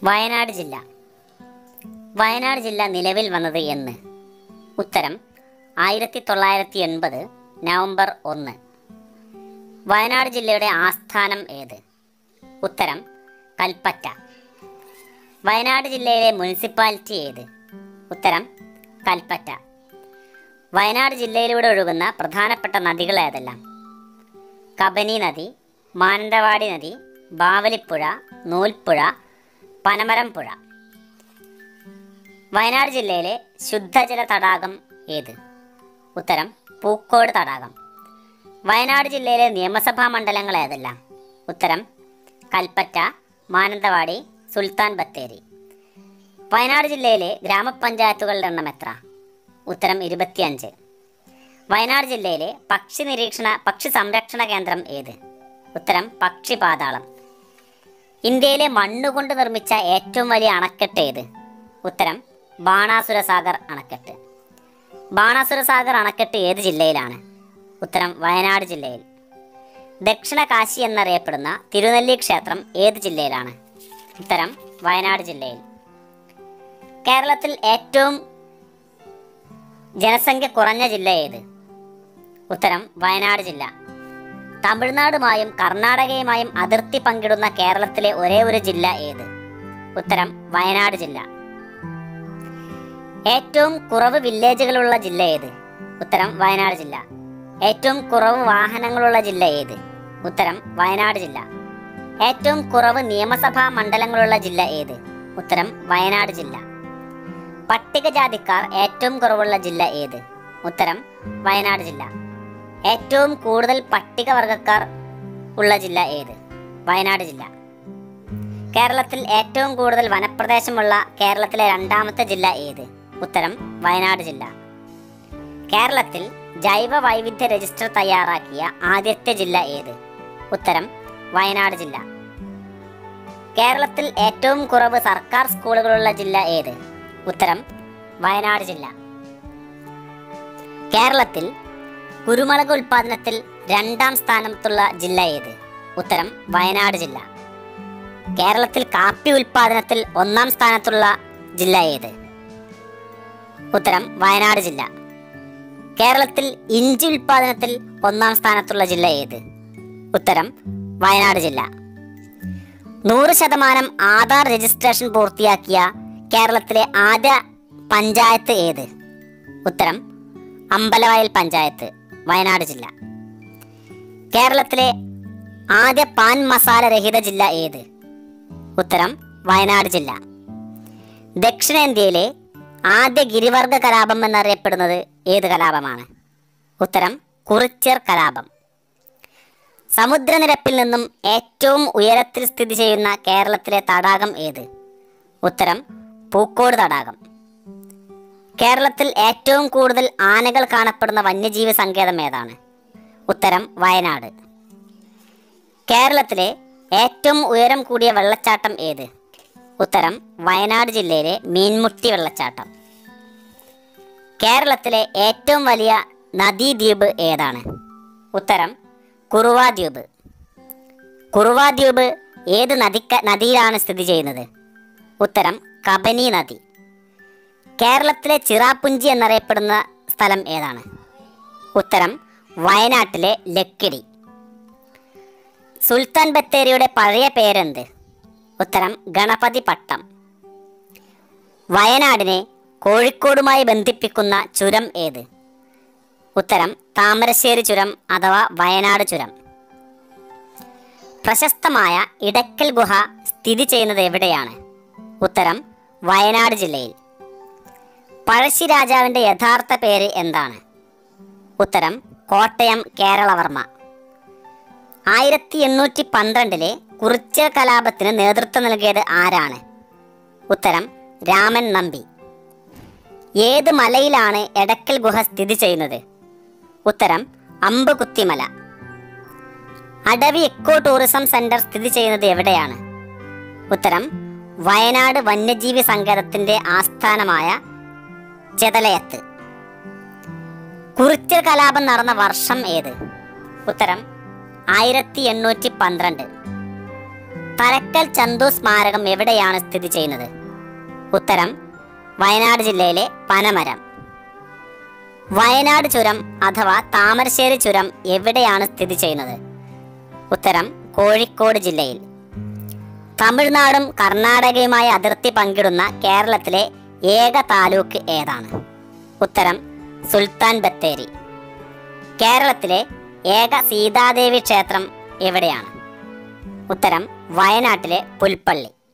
വയനാട് ജില്ല വയനാട് ജില്ല നിലവിൽ വന്നത് എന്ന് ഉത്തരം ആയിരത്തി തൊള്ളായിരത്തി എൺപത് നവംബർ ഒന്ന് വയനാട് ജില്ലയുടെ ആസ്ഥാനം ഏത് ഉത്തരം കൽപ്പറ്റ വയനാട് ജില്ലയിലെ മുനിസിപ്പാലിറ്റി ഏത് ഉത്തരം കൽപ്പറ്റ വയനാട് ജില്ലയിലൂടെ ഒഴുകുന്ന പ്രധാനപ്പെട്ട നദികൾ ഏതെല്ലാം കബനി നദി മാനന്തവാടി നദി ബാവലിപ്പുഴ നൂൽപ്പുഴ പനമരം പുഴ വയനാട് ജില്ലയിലെ ശുദ്ധജല തടാകം ഏത് ഉത്തരം പൂക്കോട് തടാകം വയനാട് ജില്ലയിലെ നിയമസഭാ മണ്ഡലങ്ങൾ ഏതെല്ലാം ഉത്തരം കൽപ്പറ്റ മാനന്തവാടി സുൽത്താൻ ബത്തേരി വയനാട് ജില്ലയിലെ ഗ്രാമപഞ്ചായത്തുകളുടെ എണ്ണം എത്ര ഉത്തരം ഇരുപത്തിയഞ്ച് വയനാട് ജില്ലയിലെ പക്ഷി നിരീക്ഷണ പക്ഷി സംരക്ഷണ കേന്ദ്രം ഏത് ഉത്തരം പക്ഷി പാതാളം ഇന്ത്യയിലെ മണ്ണുകൊണ്ട് നിർമ്മിച്ച ഏറ്റവും വലിയ അണക്കെട്ട് ഏത് ഉത്തരം ബാണാസുര സാഗർ അണക്കെട്ട് ബാണാസുര സാഗർ അണക്കെട്ട് ഏത് ജില്ലയിലാണ് ഉത്തരം വയനാട് ജില്ലയിൽ ദക്ഷിണ കാശി എന്നറിയപ്പെടുന്ന തിരുനെല്ലി ക്ഷേത്രം ഏത് ജില്ലയിലാണ് ഉത്തരം വയനാട് ജില്ലയിൽ കേരളത്തിൽ ഏറ്റവും ജനസംഖ്യ കുറഞ്ഞ ജില്ല ഏത് ഉത്തരം വയനാട് ജില്ല തമിഴ്നാടുമായും കർണാടകയുമായും അതിർത്തി പങ്കിടുന്ന കേരളത്തിലെ ഒരേ ഒരു ജില്ല ഏത് ഉത്തരം വയനാട് ജില്ല ഏറ്റവും കുറവ് വില്ലേജുകളുള്ള ജില്ല ഏത് ഉത്തരം വയനാട് ജില്ല ഏറ്റവും കുറവ് വാഹനങ്ങളുള്ള ജില്ല ഏത് ഉത്തരം വയനാട് ജില്ല ഏറ്റവും കുറവ് നിയമസഭാ മണ്ഡലങ്ങളുള്ള ജില്ല ഏത് ഉത്തരം വയനാട് ജില്ല പട്ടികജാതിക്കാർ ഏറ്റവും കുറവുള്ള ജില്ല ഏത് ഉത്തരം വയനാട് ജില്ല ഏറ്റവും കൂടുതൽ പട്ടികവർഗക്കാർ ഉള്ള ജില്ല ഏത് വയനാട് ജില്ല കേരളത്തിൽ ഏറ്റവും കൂടുതൽ വനപ്രദേശമുള്ള കേരളത്തിലെ രണ്ടാമത്തെ ജില്ല ഏത് ഉത്തരം വയനാട് ജില്ല കേരളത്തിൽ ജൈവ വൈവിധ്യ രജിസ്റ്റർ തയ്യാറാക്കിയ ആദ്യത്തെ ജില്ല ഏത് ഉത്തരം വയനാട് ജില്ല കേരളത്തിൽ ഏറ്റവും കുറവ് സർക്കാർ സ്കൂളുകളുള്ള ജില്ല ഏത് ഉത്തരം വയനാട് ജില്ല കേരളത്തിൽ കുരുമുളക് ഉൽപാദനത്തിൽ രണ്ടാം സ്ഥാനത്തുള്ള ജില്ല ഏത് ഉത്തരം വയനാട് ജില്ല കേരളത്തിൽ കാപ്പി ഉൽപാദനത്തിൽ ഒന്നാം സ്ഥാനത്തുള്ള ജില്ല ഏത് ഉത്തരം വയനാട് ജില്ല കേരളത്തിൽ ഇഞ്ചി ഉൽപാദനത്തിൽ ഒന്നാം സ്ഥാനത്തുള്ള ജില്ല ഏത് ഉത്തരം വയനാട് ജില്ല നൂറ് ശതമാനം ആധാർ രജിസ്ട്രേഷൻ പൂർത്തിയാക്കിയ കേരളത്തിലെ ആദ്യ പഞ്ചായത്ത് ഏത് ഉത്തരം അമ്പലവയൽ പഞ്ചായത്ത് വയനാട് ജില്ല കേരളത്തിലെ ആദ്യ പാൻ മസാല രഹിത ജില്ല ഏത് ഉത്തരം വയനാട് ജില്ല ദക്ഷിണേന്ത്യയിലെ ആദ്യ ഗിരിവർഗ കലാപം എന്നറിയപ്പെടുന്നത് ഏത് കലാപമാണ് ഉത്തരം കുറിച്യർ കലാപം സമുദ്രനിരപ്പിൽ നിന്നും ഏറ്റവും ഉയരത്തിൽ സ്ഥിതി ചെയ്യുന്ന കേരളത്തിലെ തടാകം ഏത് ഉത്തരം പൂക്കോട് തടാകം കേരളത്തിൽ ഏറ്റവും കൂടുതൽ ആനകൾ കാണപ്പെടുന്ന വന്യജീവി സങ്കേതം ഏതാണ് ഉത്തരം വയനാട് കേരളത്തിലെ ഏറ്റവും ഉയരം കൂടിയ വെള്ളച്ചാട്ടം ഏത് ഉത്തരം വയനാട് ജില്ലയിലെ മീൻമുട്ടി വെള്ളച്ചാട്ടം കേരളത്തിലെ ഏറ്റവും വലിയ നദീദ്വീപ് ഏതാണ് ഉത്തരം കുറുവാ ദ്വീപ് കുറുവാ ദ്വീപ് ഏത് നദിക്ക നദിയിലാണ് സ്ഥിതി ചെയ്യുന്നത് ഉത്തരം കബനി നദി കേരളത്തിലെ ചിറാപ്പുഞ്ചി എന്നറിയപ്പെടുന്ന സ്ഥലം ഏതാണ് ഉത്തരം വയനാട്ടിലെ ലക്കിടി സുൽത്താൻ ബത്തേരിയുടെ പഴയ പേരെന്ത് ഉത്തരം ഗണപതി പട്ടം വയനാടിനെ കോഴിക്കോടുമായി ബന്ധിപ്പിക്കുന്ന ചുരം ഏത് ഉത്തരം താമരശ്ശേരി ചുരം അഥവാ വയനാട് ചുരം പ്രശസ്തമായ ഇടക്കൽ ഗുഹ സ്ഥിതി ചെയ്യുന്നത് എവിടെയാണ് ഉത്തരം വയനാട് ജില്ലയിൽ പഴശ്ശി രാജാവിൻ്റെ യഥാർത്ഥ പേര് എന്താണ് ഉത്തരം കോട്ടയം കേരളവർമ്മ ആയിരത്തി എണ്ണൂറ്റി പന്ത്രണ്ടിലെ കുറിച്യർ കലാപത്തിന് നേതൃത്വം നൽകിയത് ആരാണ് ഉത്തരം രാമൻ നമ്പി ഏത് മലയിലാണ് എടക്കൽ ഗുഹ സ്ഥിതി ചെയ്യുന്നത് ഉത്തരം Ambukuthimala Adavi eco tourism centre സ്ഥിതി ചെയ്യുന്നത് എവിടെയാണ് ഉത്തരം വയനാട് വന്യജീവി സങ്കേതത്തിന്റെ ആസ്ഥാനമായ ചെതലയത്ത് കുറിച്യർ കലാപം നടന്ന വർഷം ഏത് ഉത്തരം ആയിരത്തി എണ്ണൂറ്റി പന്ത്രണ്ട് തലക്കൽ ചന്തു സ്മാരകം എവിടെയാണ് സ്ഥിതി ചെയ്യുന്നത് ഉത്തരം വയനാട് ജില്ലയിലെ പനമരം വയനാട് ചുരം അഥവാ താമരശ്ശേരി ചുരം എവിടെയാണ് സ്ഥിതി ചെയ്യുന്നത് ഉത്തരം കോഴിക്കോട് ജില്ലയിൽ തമിഴ്നാടും കർണാടകയുമായി അതിർത്തി പങ്കിടുന്ന കേരളത്തിലെ ഏക താലൂക്ക് ഏതാണ് ഉത്തരം സുൽത്താൻ ബത്തേരി കേരളത്തിലെ ഏക സീതാദേവി ക്ഷേത്രം എവിടെയാണ് ഉത്തരം വയനാട്ടിലെ പുൽപ്പള്ളി